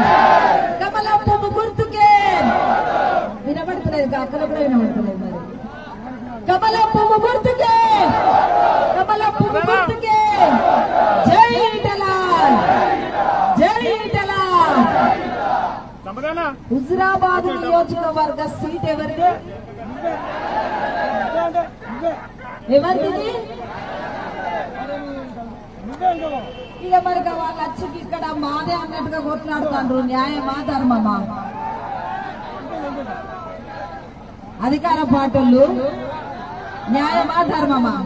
కమలం పువ్వు గుర్తుకే వినబడతలేదు అక్కడ కూడా వినబడతలేదు మరి కమలం పువ్వు గుర్తుకే కమలం పువ్వు గుర్తుకే జై ఈటలాల్ జై ఈటలాల్ సమాధానం హుజురాబాద్ నియోజకవర్గ సీట్ ఎవరిది ఎవరిది ఇక మరి వాళ్ళు వచ్చి ఇక్కడ మాదే అన్నట్టుగా కొట్లాడుతాండ్రు న్యాయమా ధర్మమా అధికార పార్టీలు న్యాయమా ధర్మమా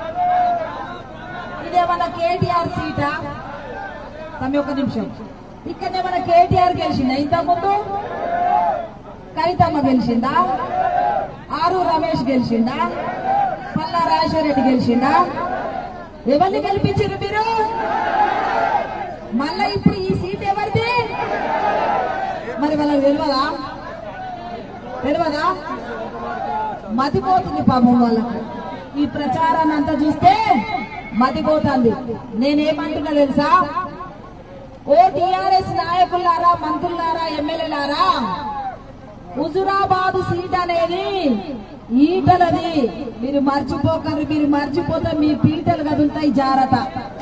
ఇదేమన్నా కేటీఆర్ సీటా తమ్మి ఒక నిమిషం ఇక్కడనే మన కేటీఆర్ గెలిచిందా ఇంతకుముందు కవితమ్మ గెలిచిందా ఆరు రమేష్ గెలిచిందా పల్లా రాజశేఖర గెలిచిందా ఎవరిని గెలిపించారు మీరు మళ్ళా ఇప్పుడు ఈ సీట్ ఎవరిది మరి వాళ్ళకి తెలియదా తెలియదా మతిపోతుంది పాపం వాళ్ళకు ఈ ప్రచారాన్ని అంతా చూస్తే మతిపోతుంది నేనేమంటున్నా తెలుసా ఓ టిఆర్ఎస్ నాయకులారా మంత్రులారా ఎమ్మెల్యేలారా హుజురాబాద్ సీట్ అనేది ఈటలది మీరు మర్చిపోకండి మీరు మర్చిపోతే మీ పీటలు కదులుతాయి జాగ్రత్త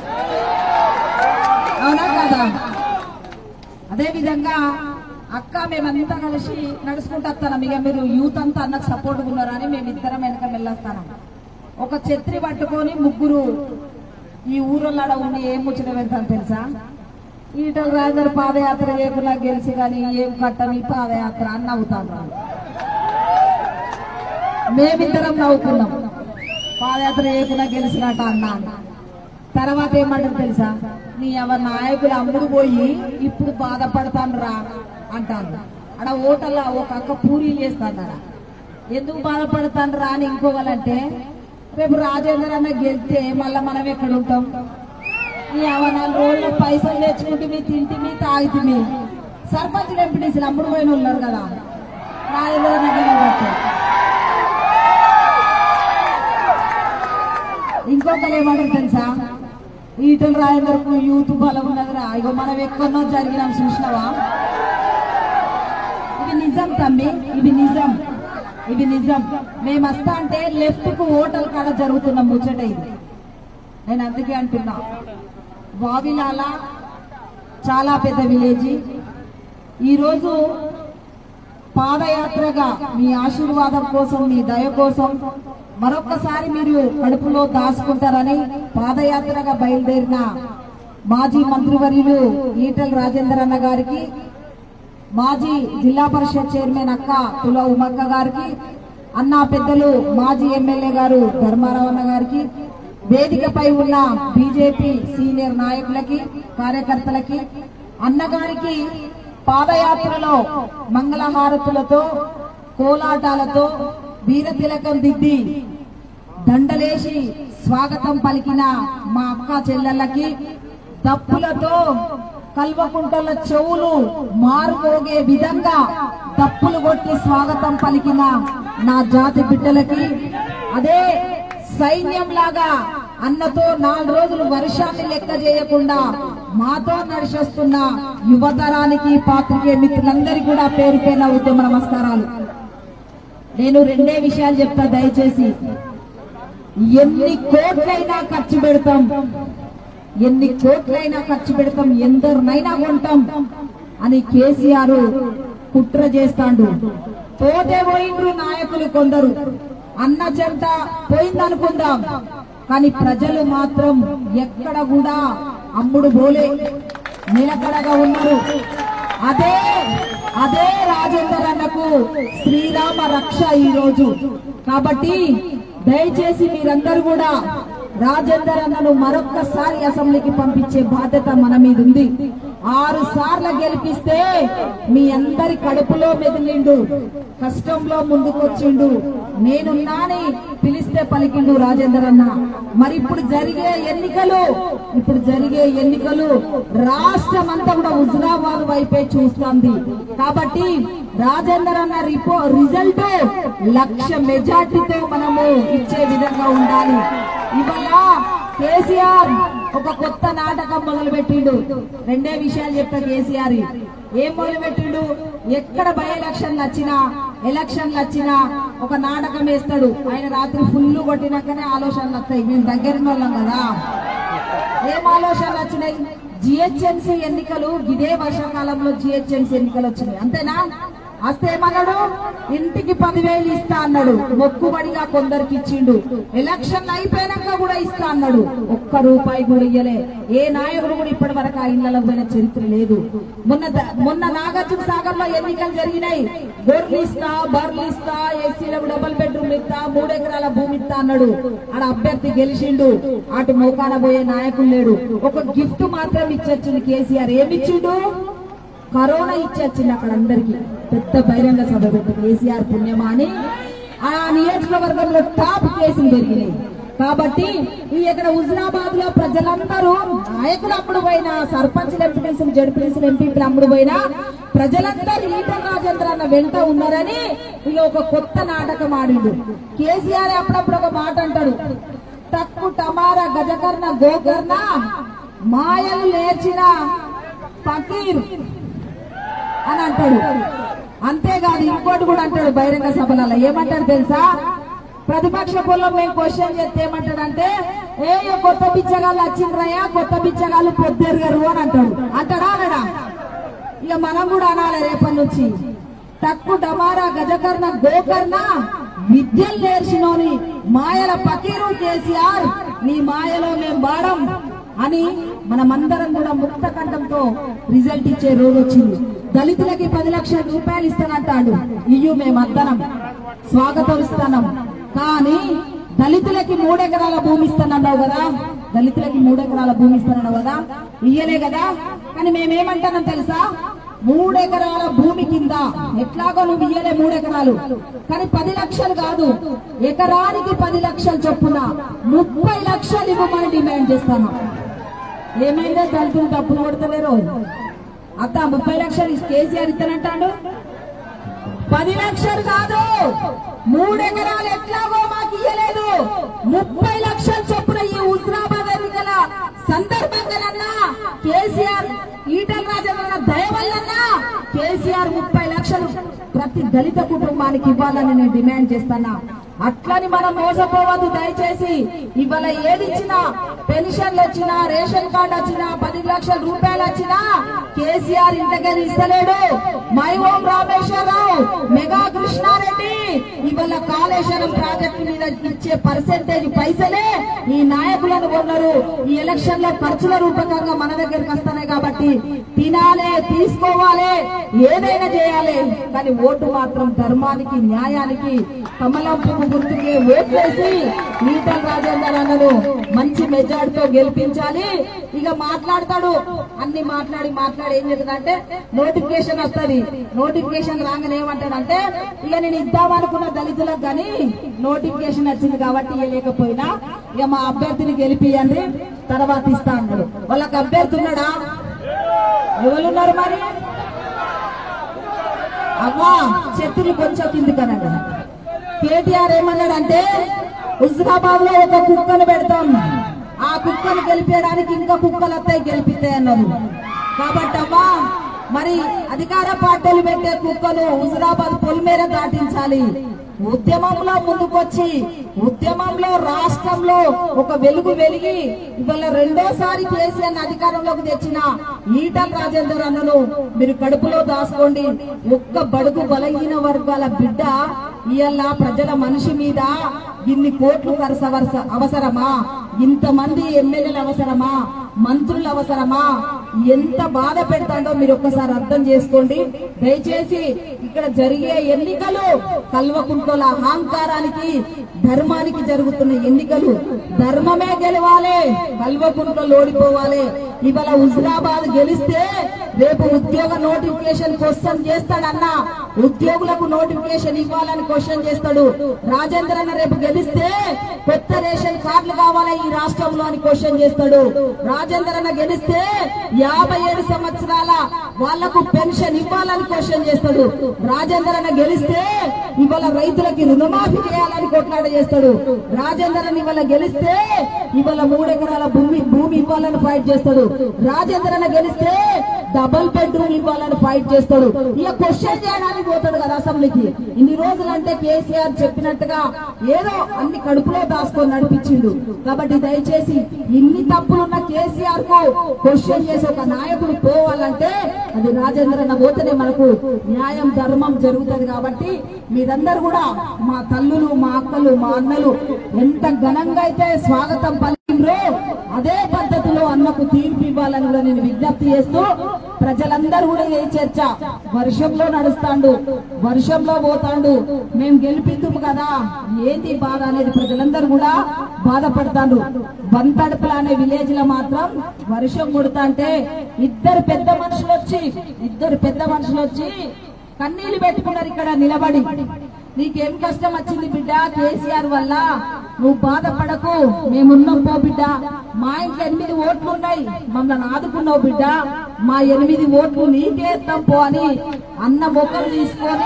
అవునా కదా అదే విధంగా అక్క మేమంతా కలిసి నడుచుకుంటూ వస్తాం ఇక మీరు యూత్ అంతా అన్నకు సపోర్ట్ ఉన్నారని మేమిద్దరం వెనక వెళ్ళొస్తాను ఒక ఛత్రి పట్టుకొని ముగ్గురు ఈ ఊరల్లాడ ఉండి ఏం ముచ్చట వెళ్తాను తెలుసా ఈటల రాజర్ పాదయాత్ర చేయకుండా గెలిచి కానీ ఏం కట్టని పాదయాత్ర అని నవ్వుతాను వాళ్ళు. మేమిద్దరం నవ్వుకున్నాం పాదయాత్ర చేయకుండా గెలిచినట్ట అన్నాను తర్వాత ఏమంటారు తెలుసా నీ ఎవరి నాయకులు అమ్ముడు పోయి ఇప్పుడు బాధపడతాను రా అంటాను అక్కడ ఓటల్లో ఒక అక్క పూరీలు చేస్తాను ఎందుకు బాధపడతాను రా అని ఇంకోవాలంటే రేపు రాజేంద్ర అన్న గెలిస్తే మళ్ళా మనం ఎక్కడ ఉంటాం ఈ నాలుగు రోజులు పైసలు తెచ్చుకుంటే మీ తింటి మీ తాగితే మీ సర్పంచ్ ఎంపీటీసీలు అమ్ముడు పోయిన ఉన్నారు కదా రాజేంద్ర అన్న గెలవబట్టే ఇంకొకరు ఏమంటారు తెలుసా ఈటల రాయందరకు యూత్ బలం ఉన్నదిరా ఇగో మనం ఎక్కడో జరిగినాం చూసినావా ఇది నిజం తమ్మి ఇది నిజం ఇది నిజం మేము వస్తా అంటే లెఫ్ట్ కు ఓటల్ కాడ జరుగుతున్న ముచ్చట ఇది నేను అందుకే అంటున్నా వావిలాల చాలా పెద్ద విలేజ్ ఈరోజు పాదయాత్రగా మీ ఆశీర్వాదం కోసం మీ దయ కోసం మరొక్కసారి మీరు కడుపులో దాచుకుంటారని పాదయాత్రగా బయలుదేరిన మాజీ మంత్రివర్యులు ఈటల రాజేందర్ అన్న గారికి మాజీ జిల్లా పరిషత్ చైర్మన్ అక్క తుల ఉమక్క గారికి అన్న పెద్దలు మాజీ ఎమ్మెల్యే గారు ధర్మారావు అన్న గారికి వేదికపై ఉన్న బీజేపీ సీనియర్ నాయకులకి కార్యకర్తలకి అన్నగారికి పాదయాత్రలో మంగళహారతులతో కోలాటాలతో వీర తిలకం దిద్ది దండలేసి స్వాగతం పలికిన మా అక్క చెల్లెళ్ళకి దప్పులతో కల్వకుంటల చెవులు మారుమోగే విధంగా దప్పులు కొట్టి స్వాగతం పలికిన నా జాతి బిడ్డలకి అదే సైన్యం లాగా అన్నతో నాలుగు రోజులు వర్షాన్ని లెక్క చేయకుండా మాతో నడిచేస్తున్న యువతరానికి పాత్రికే మిత్రులందరికీ కూడా పేరు పేరున ఉద్యమ నమస్కారాలు నేను రెండే విషయాలు చెప్తా దయచేసి ఎన్ని కోట్లైనా ఖర్చు పెడతాం ఎన్ని కోట్లైనా ఖర్చు పెడతాం ఎందరినైనా కొంటాం అని కేసీఆర్ కుట్ర చేస్తాండు పోతే పోయిండ్రు నాయకులు కొందరు అన్న చెంత పోయిందనుకుందాం కానీ ప్రజలు మాత్రం ఎక్కడ కూడా అమ్ముడు పోలే నిలకడగా ఉన్నారు అదే అదే రాజేందర్ అన్నకు శ్రీరామ రక్ష ఈ రోజు కాబట్టి దయచేసి మీరందరూ కూడా రాజేందర్ అన్నను మరొక్కసారి అసెంబ్లీకి పంపించే బాధ్యత మన మీద ఉంది ఆరు సార్లు గెలిపిస్తే మీ అందరి కడుపులో మెదిలిండు కష్టంలో ముందుకొచ్చిండు నేనున్నాని పిలిస్తే పలికిండు రాజేందర్ అన్న మరి ఇప్పుడు జరిగే ఎన్నికలు ఇప్పుడు జరిగే ఎన్నికలు రాష్ట్రం అంతా కూడా హుజరాబాద్ వైపే చూస్తుంది కాబట్టి రాజేందర్ అన్న రిపో రిజల్ట్ లక్ష మెజార్టీతో మనము ఇచ్చే విధంగా ఉండాలి ఇవాళ కేసీఆర్ ఒక కొత్త నాటకం మొదలు పెట్టిండు రెండే విషయాలు చెప్తా కేసీఆర్ ఏం మొదలు పెట్టిండు ఎక్కడ బై ఎలక్షన్లు వచ్చినా ఎలక్షన్లు వచ్చినా ఒక నాటకం వేస్తాడు ఆయన రాత్రి ఫుల్ కొట్టినాకనే ఆలోచనలు వస్తాయి మేము దగ్గర వాళ్ళం కదా ఏం ఆలోచనలు వచ్చినాయి జిహెచ్ఎంసీ ఎన్నికలు ఇదే వర్షాకాలంలో జిహెచ్ఎంసీ ఎన్నికలు వచ్చినాయి అంతేనా వస్తే ఏమన్నాడు ఇంటికి పదివేలు ఇస్తా అన్నాడు మొక్కుబడిగా కొందరికి ఇచ్చిండు ఎలక్షన్ అయిపోయాక కూడా ఇస్తా అన్నాడు ఒక్క రూపాయి కూడా ఇయ్యలే ఏ నాయకుడు కూడా ఇప్పటి వరకు ఆ ఇళ్లలో పోయిన చరిత్ర లేదు మొన్న ద- మొన్న నాగార్జున సాగర్ లో ఎన్నికలు జరిగినాయి గొర్రెలు ఇస్తా బర్రెలు ఇస్తా ఎస్సీలకు డబుల్ బెడ్రూమ్ ఇస్తా మూడు ఎకరాల భూమి ఇస్తా అన్నాడు ఆడ అభ్యర్థి గెలిచిండు అటు మోకాన పోయే నాయకులు లేడు ఒక గిఫ్ట్ మాత్రం ఇచ్చొచ్చింది కేసీఆర్ ఏమిచ్చిండు కరోనా ఇచ్చొచ్చింది అక్కడ అందరికి పెద్ద బహిరంగ సభ పెట్టి కేసీఆర్ పుణ్యమా అని ఆ నియోజకవర్గంలో టాప్ కేసులు పెరిగినాయి కాబట్టి ఈ ఇక్కడ హుజరాబాద్ లో ప్రజలందరూ నాయకులు అమ్ముడు పోయిన సర్పంచ్లు ఎంపీటీసీలు జడ్పీటీసీలు ఎంపీపీలు అమ్ముడు పోయినా ప్రజలందరూ ఈటల రాజేంద్ర అన్న వెంట ఉన్నారని వీళ్ళు ఒక కొత్త నాటకం ఆడిండు కేసీఆర్ అప్పుడప్పుడు ఒక మాట అంటాడు తక్కు టమారా గజకర్ణ గోకర్ణ మాయలు నేర్చిన ఫకీర్ అని అంటాడు అంతేకాదు ఇంకోటి కూడా అంటాడు బహిరంగ సభలలో ఏమంటాడు తెలుసా ప్రతిపక్ష పొలం మేము క్వశ్చన్ చేస్తే ఏమంటాడంటే ఏ ఈ కొత్త బిచ్చగాళ్ళు వచ్చిండ్రయ్యా కొత్త బిచ్చగాళ్ళు పొద్దెరగరు అని అంటాడు అంటాడా అనడా ఇక మనం కూడా అనాలి రేపటి నుంచి తక్కు డమారా గజకర్ణ గోకర్ణ విద్యలు నేర్చినోని మాయల పకీరు కేసీఆర్ నీ మాయలో మేం వాడం అని మనమందరం కూడా ముక్త కంఠంతో రిజల్ట్ ఇచ్చే రోజు వచ్చింది దళితులకి పది లక్షల రూపాయలు ఇస్తానంటాడు ఇయ్యు మేమందరం స్వాగతం ఇస్తున్నాం కానీ దళితులకి మూడెకరాల భూమి ఇస్తానన్నావు కదా దళితులకి మూడెకరాల భూమి ఇస్తానన్నావు కదా ఇయ్యలే కదా కానీ మేమేమంటున్నాం తెలుసా మూడెకరాల భూమి కింద ఎట్లాగో నువ్వు ఇయ్యలే మూడెకరాలు కానీ పది లక్షలు కాదు ఎకరానికి పది లక్షలు చొప్పున ముప్పై లక్షలు ఇవ్వమని డిమాండ్ చేస్తాను ఏమైందో దళితులు డబ్బులు కొడతలేరు అత్త ముప్పై లక్షలు కేసీఆర్ ఇస్తానంటాడు పది లక్షలు కాదు మూడెకరాలు ఎట్లాగో మాకు ఇయ్యలేదు ముప్పై లక్షలు చొప్పున ఈ హుస్నాబాద్ ఎన్నికల సందర్భంగానన్నా కేసీఆర్ ఈటల రాజేంద్ర దయ వల్లన్నా కేసీఆర్ ముప్పై లక్షలు ప్రతి దళిత కుటుంబానికి ఇవ్వాలని నేను డిమాండ్ చేస్తున్నా అట్లని మనం మోసపోవద్దు దయచేసి ఇవాళ ఏదిచ్చినా పెన్షన్లు వచ్చినా రేషన్ కార్డు వచ్చినా పది లక్షల రూపాయలు వచ్చినా కేసీఆర్ ఇంతకని ఇస్తలేడు మై ఓం రామేశ్వరరావు మెగా కృష్ణారెడ్డి ఇవాళ కాళేశ్వరం ప్రాజెక్టు మీద ఇచ్చే పర్సెంటేజ్ పైసలే ఈ నాయకులను కొన్నారు ఈ ఎలక్షన్ లో ఖర్చుల రూపకంగా మన దగ్గరికి వస్తున్నాయి కాబట్టి తినాలే తీసుకోవాలి ఏదైనా చేయాలి కానీ ఓటు మాత్రం ధర్మానికి న్యాయానికి కమలం పువ్వు గుర్తుకే ఓట్లేసి ఈటల రాజేందర్ అన్నను మంచి మెజార్టీతో గెలిపించాలి ఇక మాట్లాడతాడు అన్ని మాట్లాడి మాట్లాడి ఏం చెప్తుందంటే నోటిఫికేషన్ వస్తది నోటిఫికేషన్ రాగానే ఏమంటాడంటే ఇక నేను ఇద్దామనుకున్న దళితులకు కానీ నోటిఫికేషన్ వచ్చింది కాబట్టి ఇవ్వలేకపోయినా ఇక మా అభ్యర్థిని గెలిపియండి తర్వాత ఇస్తా అన్నాడు వాళ్ళకి అభ్యర్థి ఉన్నాడా ఎవరున్నారు మరి అవ్వా చెట్టుని కొంచెం కింది కనండి కేటీఆర్ ఏమన్నాడంటే హుజరాబాద్ లో ఒక కుక్కను పెడతాం ఆ కుక్కను గెలిపేయడానికి ఇంకా కుక్కలు వస్తాయి గెలిపిస్తాయి అన్నారు కాబట్టి అమ్మా మరి అధికార పార్టీలు పెట్టే కుక్కను హుజరాబాద్ పొలిమేర దాటించాలి ఉద్యమంలో ముందుకొచ్చి ఉద్యమంలో రాష్ట్రంలో ఒక వెలుగు వెలిగి ఇవాళ రెండోసారి కేసీఆర్ అధికారంలోకి తెచ్చిన ఈటల రాజేందర్ అన్నను మీరు కడుపులో దాచుకోండి ఒక్క బడుగు బలహీన వర్గాల బిడ్డ ఇవాళ ప్రజల మనిషి మీద ఇన్ని కోట్లు ఖర్చు అవస- అవసరమా ఇంతమంది ఎమ్మెల్యేలు అవసరమా మంత్రులు అవసరమా ఎంత బాధ పెడతాడో మీరు ఒక్కసారి అర్థం చేసుకోండి దయచేసి ఇక్కడ జరిగే ఎన్నికలు కల్వకుంట్ల అహంకారానికి ధర్మానికి జరుగుతున్న ఎన్నికలు ధర్మమే గెలవాలి కల్వకుంట్లలో ఓడిపోవాలి ఇవాళ హుజరాబాద్ గెలిస్తే రేపు ఉద్యోగ నోటిఫికేషన్ క్వశ్చన్ చేస్తాడన్న ఉద్యోగులకు నోటిఫికేషన్ ఇవ్వాలని క్వశ్చన్ చేస్తాడు రాజేంద్ర అన్న రేపు గెలిస్తే కొత్త రేషన్ కార్డులు కావాలా ఈ రాష్ట్రంలో అని క్వశ్చన్ చేస్తాడు రాజేంద్ర అన్న గెలిస్తే యాభై ఏడు సంవత్సరాల వాళ్లకు పెన్షన్ ఇవ్వాలని క్వశ్చన్ చేస్తాడు రాజేంద్ర అన్న గెలిస్తే ఇవాళ రైతులకి రుణమాఫీ చేయాలని కొట్లాట చేస్తాడు రాజేంద్ర అన్న ఇవాళ గెలిస్తే ఇవాళ మూడెకరాల భూమి భూమి ఇవ్వాలని ఫైట్ చేస్తాడు రాజేంద్ర అన్న గెలిస్తే డబుల్ బెడ్రూమ్ ఇవ్వాలని ఫైట్ చేస్తాడు ఇక క్వశ్చన్ చేయడానికి పోతాడు కదా అసెంబ్లీకి ఇన్ని రోజులంటే కేసీఆర్ చెప్పినట్టుగా ఏదో అన్ని కడుపులో దాచుకొని నడిపించిండు కాబట్టి దయచేసి ఇన్ని తప్పులున్న కేసీఆర్ కు క్వశ్చన్ చేసే ఒక నాయకుడు పోవాలంటే అది రాజేంద్ర అన్న పోతేనే మనకు న్యాయం ధర్మం జరుగుతుంది కాబట్టి మీరందరూ కూడా మా తల్లులు మా అక్కలు మా అన్నలు ఎంత ఘనంగా అయితే స్వాగతం పలికిండ్రో అదే పద్ధతిలో అన్నకు తీర్పు ఇవ్వాలని కూడా నేను విజ్ఞప్తి చేస్తూ ప్రజలందరూ కూడా ఏ చర్చ వర్షంలో నడుస్తాండు వర్షంలో పోతాండు మేము గెలిపిద్దుము కదా ఏంటి బాధ అనేది ప్రజలందరూ కూడా బాధపడతాండు బంతడుపుల అనే విలేజ్ లో మాత్రం వర్షం కొడుతాంటే ఇద్దరు పెద్ద మనుషులు వచ్చి ఇద్దరు పెద్ద మనుషులు వచ్చి కన్నీళ్లు పెట్టుకున్నారు ఇక్కడ నిలబడి నీకేం కష్టం వచ్చింది బిడ్డ కేసీఆర్ వల్ల నువ్వు బాధపడకు మేమున్నాం పో బిడ్డ మా ఇంట్లో ఎనిమిది ఓట్లు ఉన్నాయి మమ్మల్ని ఆదుకున్నావు బిడ్డ మా ఎనిమిది ఓట్లు నీకే ఇస్తాం పో అని అన్న మొక్కలు తీసుకొని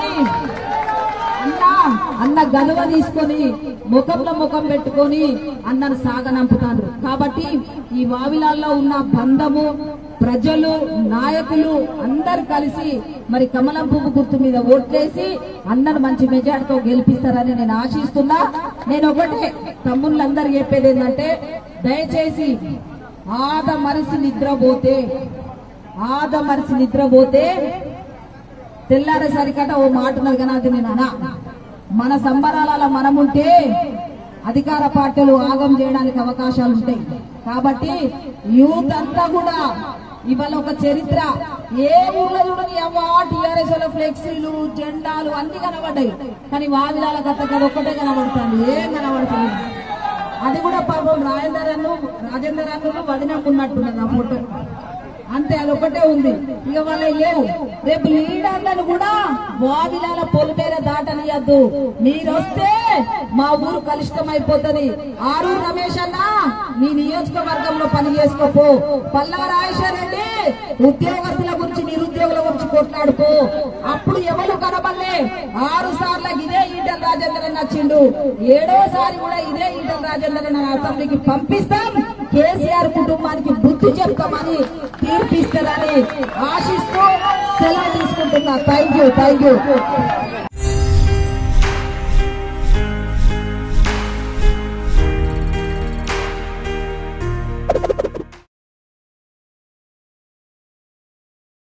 అన్న అన్న గనువ తీసుకొని ముఖంలో ముఖం పెట్టుకొని అన్నను సాగనంపుతారు కాబట్టి ఈ వావిలాల్లో ఉన్న బంధము ప్రజలు నాయకులు అందరు కలిసి మరి కమలం పువ్వు గుర్తు మీద ఓట్లేసి అన్నను మంచి మెజార్టీతో గెలిపిస్తారని నేను ఆశిస్తున్నా నేను ఒకటే తమ్ముళ్ళందరూ చెప్పేది ఏంటంటే దయచేసి ఆద మరిసి నిద్రపోతే ఆద మరిసి నిద్రపోతే తెల్లారేసరికట ఓ మాట ఉన్నది కానీ అది నేను అనా మన సంబరాల మనముంటే అధికార పార్టీలు ఆగం చేయడానికి అవకాశాలు ఉంటాయి కాబట్టి యూత్ అంతా కూడా ఇవాళ ఒక చరిత్ర ఏ ఊర్లో చూడని అవ్వా టీఆర్ఎస్ లో ఫ్లెక్సీలు జెండాలు అన్ని కనబడ్డాయి కానీ వావిలాల గత గద ఒక్కటే కనబడుతుంది ఏం కనబడుతుంది అది కూడా పాపం రాజేందర్ అన్ను రాజేందర్ అన్ను వదినకున్నట్టున్నది ఆ ఫోటో అంతే అదొకటే ఉంది ఇక వాళ్ళ లేవు రేపు లీడర్లను కూడా వావిలాల పొలిమేర దాటనియద్దు మీరొస్తే మా ఊరు కలుషితం అయిపోతుంది ఆరు రమేష్ అన్న నీ నియోజకవర్గంలో పని చేసుకోపో పల్లా రాజేశ్వర్ రెడ్డి ఉద్యోగస్తుల గురించి నిరుద్యోగుల గురించి కొట్లాడుకో అప్పుడు ఎవరు కనబడలే ఆరు సార్లు ఇదే ఈటల రాజేంద్రన్ నచ్చిండు ఏడోసారి కూడా ఇదే ఈటల రాజేంద్రన్ అసెంబ్లీకి పంపిస్తాం కేసీఆర్ కుటుంబానికి బుద్ధి చెప్తామని తీర్పిస్తారని ఆశిస్తూ సెలవు తీసుకుంటున్నా థ్యాంక్ యూ థ్యాంక్ యూ